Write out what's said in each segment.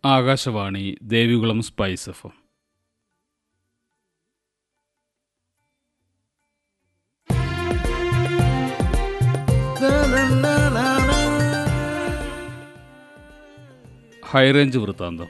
Akashvani Devikulam spice F M. High range വൃത്താന്തം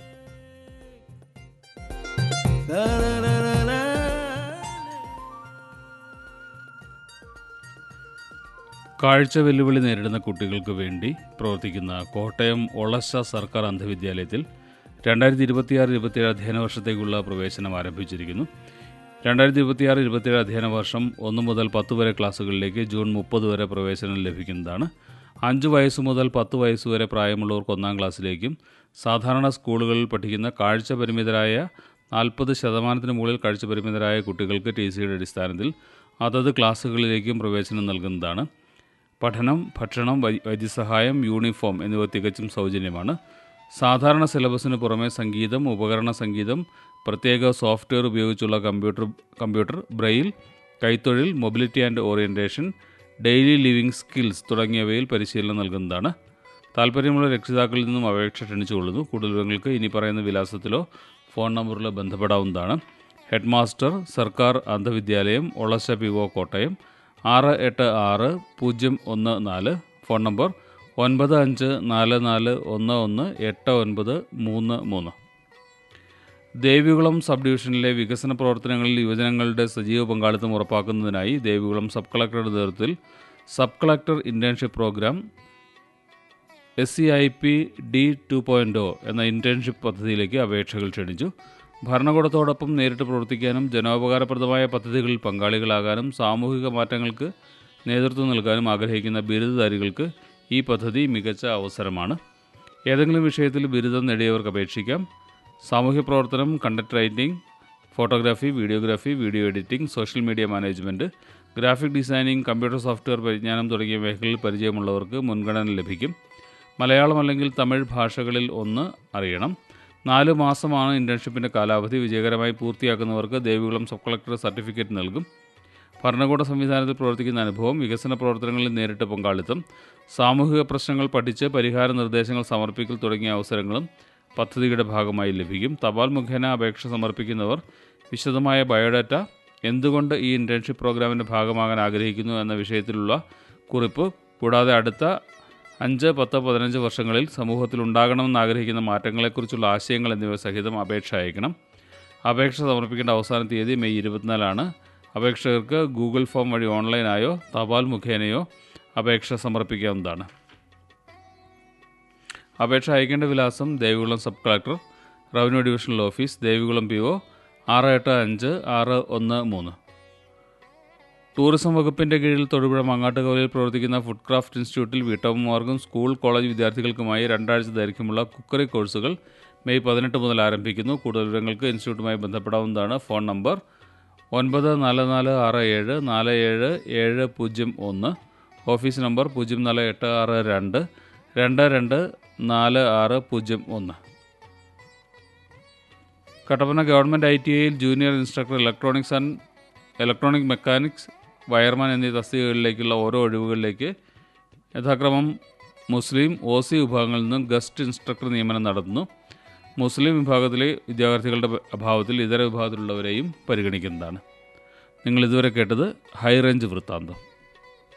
കാഴ്ച വെല്ലുവിളി നേരിടുന്ന കുട്ടികൾക്ക് വേണ്ടി പ്രവർത്തിക്കുന്ന കോട്ടയം ഒളശ സർക്കാർ അന്ധവിദ്യാലയത്തിൽ രണ്ടായിരത്തി ഇരുപത്തിയാറ് ഇരുപത്തിയേഴ് അധ്യയന വർഷത്തേക്കുള്ള പ്രവേശനം ആരംഭിച്ചിരിക്കുന്നു രണ്ടായിരത്തി ഇരുപത്തിയാറ് ഇരുപത്തിയേഴ് അധ്യയന വർഷം ഒന്ന് മുതൽ പത്ത് വരെ ക്ലാസ്സുകളിലേക്ക് ജൂൺ മുപ്പത് വരെ പ്രവേശനം ലഭിക്കുന്നതാണ് അഞ്ച് വയസ്സ് മുതൽ പത്ത് വയസ്സ് വരെ പ്രായമുള്ളവർക്ക് ഒന്നാം ക്ലാസ്സിലേക്കും സാധാരണ സ്കൂളുകളിൽ പഠിക്കുന്ന കാഴ്ച പരിമിതരായ നാൽപ്പത് ശതമാനത്തിന് മുകളിൽ കാഴ്ച പരിമിതരായ കുട്ടികൾക്ക് ടി സിയുടെ അടിസ്ഥാനത്തിൽ അതത് ക്ലാസ്സുകളിലേക്കും പ്രവേശനം നൽകുന്നതാണ് പഠനം ഭക്ഷണം വൈ- വൈദ്യസഹായം യൂണിഫോം എന്നിവ തികച്ചും സൗജന്യമാണ് സാധാരണ സിലബസിന് പുറമെ സംഗീതം ഉപകരണ സംഗീതം പ്രത്യേക സോഫ്റ്റ്വെയർ ഉപയോഗിച്ചുള്ള കമ്പ്യൂട്ടർ കമ്പ്യൂട്ടർ ബ്രെയിൽ കൈത്തൊഴിൽ mobility and orientation daily living skills തുടങ്ങിയവയിൽ പരിശീലനം നൽകുന്നതാണ് താല്പര്യമുള്ള രക്ഷിതാക്കളിൽ നിന്നും അപേക്ഷ ക്ഷണിച്ചുകൊള്ളുന്നു കൂടുതൽ വിവരങ്ങൾക്ക് ഇനി പറയുന്ന വിലാസത്തിലോ ഫോൺ നമ്പറിലോ ബന്ധപ്പെടാവുന്നതാണ് ഹെഡ് മാസ്റ്റർ സർക്കാർ അന്ധവിദ്യാലയം ഒളശ പി ഒ കോട്ടയം ആറ് എട്ട് ആറ് പൂജ്യം ഒന്ന് നാല് ഫോൺ നമ്പർ ഒൻപത് അഞ്ച് നാല് നാല് ഒന്ന് ഒന്ന് എട്ട് ഒൻപത് മൂന്ന് മൂന്ന് ദേവികുളം സബ് ഡിവിഷനിലെ വികസന പ്രവർത്തനങ്ങളിൽ യുവജനങ്ങളുടെ സജീവ പങ്കാളിത്തം ഉറപ്പാക്കുന്നതിനായി ദേവികുളം സബ് കളക്ടറുടെ നേതൃത്വത്തിൽ sub collector internship programme S C I P D two point എന്ന ഇൻറ്റേൺഷിപ്പ് പദ്ധതിയിലേക്ക് അപേക്ഷകൾ ക്ഷണിച്ചു ഭരണകൂടത്തോടൊപ്പം നേരിട്ട് പ്രവർത്തിക്കാനും ജനോപകാരപ്രദമായ പദ്ധതികളിൽ പങ്കാളികളാകാനും സാമൂഹിക മാറ്റങ്ങൾക്ക് നേതൃത്വം നൽകാനും ആഗ്രഹിക്കുന്ന ബിരുദധാരികൾക്ക് ഈ പദ്ധതി മികച്ച അവസരമാണ് ഏതെങ്കിലും വിഷയത്തിൽ ബിരുദം നേടിയവർക്ക് അപേക്ഷിക്കാം സാമൂഹ്യ പ്രവർത്തനം content writing photography videography video editing social media management graphic designing computer software പരിജ്ഞാനം തുടങ്ങിയ മേഖലകളിൽ പരിചയമുള്ളവർക്ക് മുൻഗണന ലഭിക്കും മലയാളം അല്ലെങ്കിൽ തമിഴ് ഭാഷകളിൽ ഒന്ന് അറിയണം നാല് മാസമാണ് ഇൻറ്റേൺഷിപ്പിൻ്റെ കാലാവധി വിജയകരമായി പൂർത്തിയാക്കുന്നവർക്ക് ദേവികുളം സബ് കളക്ടർ സർട്ടിഫിക്കറ്റ് നൽകും ഭരണകൂട സംവിധാനത്തിൽ പ്രവർത്തിക്കുന്ന അനുഭവം വികസന പ്രവർത്തനങ്ങളിൽ നേരിട്ട് പങ്കാളിത്തം സാമൂഹിക പ്രശ്നങ്ങൾ പഠിച്ച് പരിഹാര നിർദ്ദേശങ്ങൾ സമർപ്പിക്കൽ തുടങ്ങിയ അവസരങ്ങളും പദ്ധതിയുടെ ഭാഗമായി ലഭിക്കും തപാൽ മുഖേന അപേക്ഷ സമർപ്പിക്കുന്നവർ വിശദമായ ബയോഡാറ്റ എന്തുകൊണ്ട് ഈ ഇൻറ്റേൺഷിപ്പ് പ്രോഗ്രാമിൻ്റെ ഭാഗമാകാൻ ആഗ്രഹിക്കുന്നു എന്ന വിഷയത്തിലുള്ള കുറിപ്പ് കൂടാതെ അടുത്ത അഞ്ച് പത്ത് പതിനഞ്ച് വർഷങ്ങളിൽ സമൂഹത്തിൽ ഉണ്ടാകണമെന്ന് ആഗ്രഹിക്കുന്ന മാറ്റങ്ങളെക്കുറിച്ചുള്ള ആശയങ്ങൾ എന്നിവ സഹിതം അപേക്ഷ അയക്കണം അപേക്ഷ സമർപ്പിക്കേണ്ട അവസാന തീയതി മെയ് ഇരുപത്തിനാലാണ് അപേക്ഷകർക്ക് ഗൂഗിൾ ഫോം വഴി ഓൺലൈനായോ തപാൽ മുഖേനയോ അപേക്ഷ സമർപ്പിക്കാവുന്നതാണ് അപേക്ഷ അയക്കേണ്ട വിലാസം Devikulam sub collector revenue divisional office Devikulam P O ആറ് എട്ട് അഞ്ച് ആറ് ഒന്ന് മൂന്ന് ടൂറിസം വകുപ്പിന്റെ കീഴിൽ തൊടുപുഴ മങ്ങാട്ടുകവലിൽ പ്രവർത്തിക്കുന്ന ഫുഡ് ക്രാഫ്റ്റ് ഇൻസ്റ്റിറ്റ്യൂട്ടിൽ വീട്ടമ്മമാർക്കും സ്കൂൾ കോളേജ് വിദ്യാർത്ഥികൾക്കുമായി രണ്ടാഴ്ച ദൈർഘ്യമുള്ള കുക്കറി കോഴ്സുകൾ മെയ് പതിനെട്ട് മുതൽ ആരംഭിക്കുന്നു കൂടുതൽ വിവരങ്ങൾക്ക് ഇൻസ്റ്റിറ്റ്യൂട്ടുമായി ബന്ധപ്പെടാവുന്നതാണ് ഫോൺ നമ്പർ ഒൻപത് നാല് നാല് ആറ് ഏഴ് നാല് ഏഴ് ഏഴ് പൂജ്യം ഒന്ന് ഓഫീസ് നമ്പർ പൂജ്യം നാല് എട്ട് ആറ് രണ്ട് രണ്ട് രണ്ട് നാല് ആറ് പൂജ്യം ഒന്ന് കട്ടപ്പന ഗവൺമെൻറ് ഐ ടി ഐയിൽ junior instructor electronics and electronic mechanics wireman എന്നീ തസ്തികകളിലേക്കുള്ള ഓരോ ഒഴിവുകളിലേക്ക് യഥാക്രമം മുസ്ലിം ഒ സി വിഭാഗങ്ങളിൽ നിന്നും ഗസ്റ്റ് ഇൻസ്ട്രക്ടർ നിയമനം നടത്തുന്നു മുസ്ലിം വിഭാഗത്തിലെ വിദ്യാർത്ഥികളുടെ അഭാവത്തിൽ ഇതര വിഭാഗത്തിലുള്ളവരെയും പരിഗണിക്കുന്നതാണ് നിങ്ങൾ ഇതുവരെ കേട്ടത് ഹൈ റേഞ്ച് വൃത്താന്തം